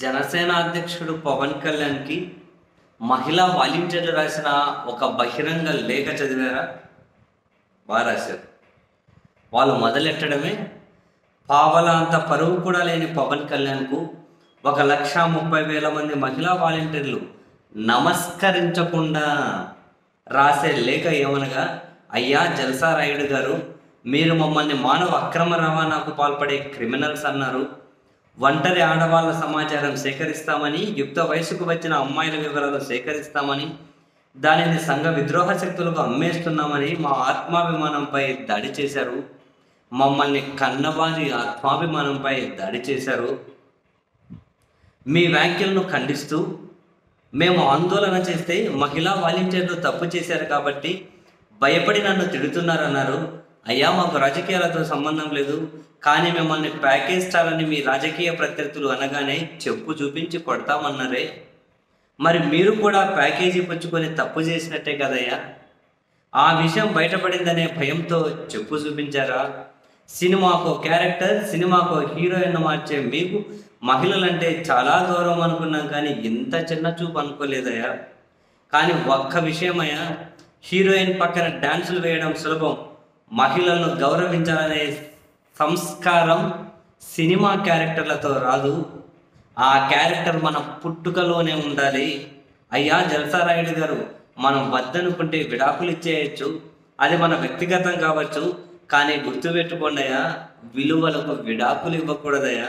జనసేన అధ్యక్షుడు పవన్ కళ్యాణ్కి మహిళా వాలంటీర్లు రాసిన ఒక బహిరంగ లేఖ చదివారా బాగా రాశారు వాళ్ళు మొదలెట్టడమే పావలా అంత పరువు కూడా లేని పవన్ కళ్యాణ్కు ఒక లక్ష ముప్పై వేల మంది మహిళా వాలంటీర్లు నమస్కరించకుండా రాసే లేఖ ఏమనగా అయ్యా జల్సా రాయుడు గారు మీరు మమ్మల్ని మానవ అక్రమ రవాణాకు పాల్పడే క్రిమినల్స్ అన్నారు ఒంటరి ఆడవాళ్ళ సమాచారం సేకరిస్తామని యుక్త వయసుకు వచ్చిన అమ్మాయిల వివరాలు సేకరిస్తామని దానిని సంఘ విద్రోహ శక్తులకు అమ్మేస్తున్నామని మా ఆత్మాభిమానంపై దాడి చేశారు మమ్మల్ని కన్నవారి ఆత్మాభిమానంపై దాడి చేశారు మీ వ్యాఖ్యలను ఖండిస్తూ మేము ఆందోళన చేస్తే మహిళా వాలంటీర్లు తప్పు చేశారు కాబట్టి భయపడి నన్ను తిడుతున్నారన్నారు అయ్యా మాకు రాజకీయాలతో సంబంధం లేదు కానీ మిమ్మల్ని ప్యాకేజ్ స్టార్ అని మీ రాజకీయ ప్రత్యర్థులు అనగానే చెప్పు చూపించి కొడతామన్నారే మరి మీరు కూడా ప్యాకేజీ పుచ్చుకొని తప్పు చేసినట్టే కదయ్యా ఆ విషయం బయటపడిందనే భయంతో చెప్పు చూపించారా సినిమాకు క్యారెక్టర్ సినిమాకు హీరోయిన్ మార్చే మీకు మహిళలంటే చాలా గౌరవం అనుకున్నాం కానీ ఇంత చిన్న చూపు అనుకోలేదయ్యా కానీ ఒక్క విషయమయ్యా హీరోయిన్ పక్కన డాన్సులు వేయడం సులభం మహిళలను గౌరవించాలనే సంస్కారం సినిమా క్యారెక్టర్లతో రాదు ఆ క్యారెక్టర్ మన పుట్టుకలోనే ఉండాలి అయ్యా జల్సారాయుడు గారు మనం వద్దనుకుంటే విడాకులు ఇచ్చేయచ్చు అది మన వ్యక్తిగతం కావచ్చు కానీ గుర్తుపెట్టుకోండియా విలువలకు విడాకులు ఇవ్వకూడదయా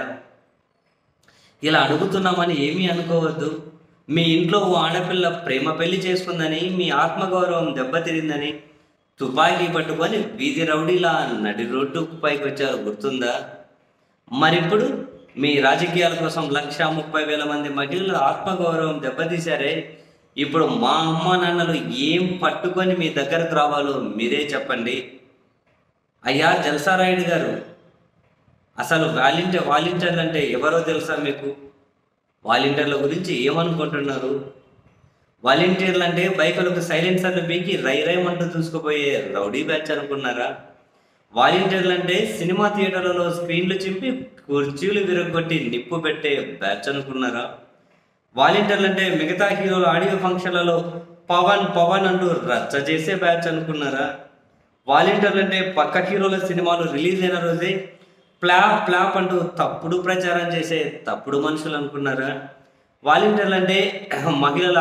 ఇలా అడుగుతున్నామని ఏమీ అనుకోవద్దు మీ ఇంట్లో ఓ ఆడపిల్ల ప్రేమ పెళ్లి చేసుకుందని మీ ఆత్మగౌరవం దెబ్బతిరిందని తుపాకీ పట్టుకొని వీధి రౌడీలా నడి రోడ్డు పైకి వచ్చారు గుర్తుందా మరిప్పుడు మీ రాజకీయాల కోసం లక్ష ముప్పై వేల మంది మహిళల ఆత్మగౌరవం దెబ్బతీశారే ఇప్పుడు మా అమ్మ నాన్నలు ఏం పట్టుకొని మీ దగ్గరకు రావాలో మీరే చెప్పండి అయ్యా జల్సారాయుడు గారు అసలు వాలంటీర్ వాలంటీర్లు అంటే ఎవరో తెలుసా మీకు వాలంటీర్ల గురించి ఏమనుకుంటున్నారు వాలంటీర్లు అంటే బైకులకు సైలెన్సర్లు బీకి రై రైమంటూ చూసుకుపోయే రౌడీ బ్యాచ్ అనుకున్నారా వాలంటీర్లు అంటే సినిమా థియేటర్లలో స్క్రీన్లు చింపి కుర్చీలు విరగొట్టి నిప్పు పెట్టే బ్యాచ్ అనుకున్నారా వాలంటీర్లు అంటే మిగతా హీరోల ఆడియో ఫంక్షన్లలో పవన్ పవన్ అంటూ రచ్చ చేసే బ్యాచ్ అనుకున్నారా వాలంటీర్లు అంటే పక్క హీరోల సినిమాలు రిలీజ్ అయిన రోజే ప్లాప్ ప్లాప్ అంటూ తప్పుడు ప్రచారం చేసే తప్పుడు మనుషులు అనుకున్నారా వాలంటీర్లు అంటే మహిళల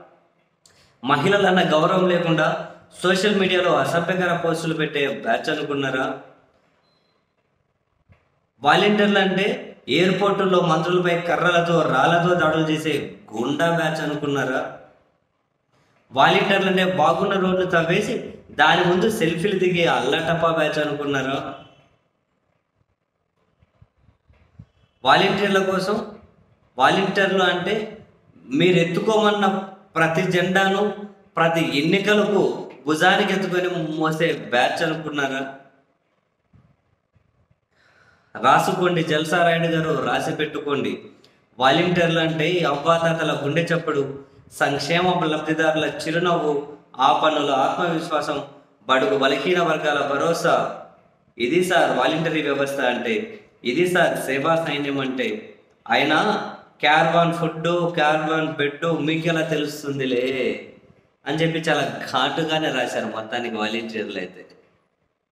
మహిళలన్న గౌరవం లేకుండా సోషల్ మీడియాలో అసభ్యకర పోస్టులు పెట్టే బ్యాచ్ అనుకున్నారా వాలంటీర్లు అంటే ఎయిర్పోర్టుల్లో మంత్రులపై కర్రలతో రాళ్లతో దాడులు చేసే గుండా బ్యాచ్ అనుకున్నారా వాలంటీర్లు అంటే బాగున్న రోడ్లు తవ్వేసి దాని ముందు సెల్ఫీలు దిగే అల్లటప్పా బ్యాచ్ అనుకున్నారా వాలంటీర్ల కోసం వాలంటీర్లు అంటే మీరు ఎత్తుకోమన్న ప్రతి జెండాను ప్రతి ఎన్నికలకు భుజానికి ఎత్తుకొని మోసే బ్యాచ్ అనుకున్నారా రాసుకోండి జల్సారాయుడు గారు రాసి పెట్టుకోండి వాలంటీర్లు అంటే ఈ అవ్వాతాతల గుండె చప్పుడు సంక్షేమ లబ్ధిదారుల చిరునవ్వు ఆ పనుల ఆత్మవిశ్వాసం బడుగు బలహీన వర్గాల భరోసా ఇది సార్ వాలంటరీ వ్యవస్థ అంటే ఇది సార్ సేవా సైన్యం అంటే అయినా క్యార్వాన్ ఫుడ్ క్యార్వాన్ బెడ్ మీకు ఎలా తెలుస్తుందిలే అని చెప్పి చాలా ఘాటుగానే రాశారు మొత్తానికి వాలంటీర్లు అయితే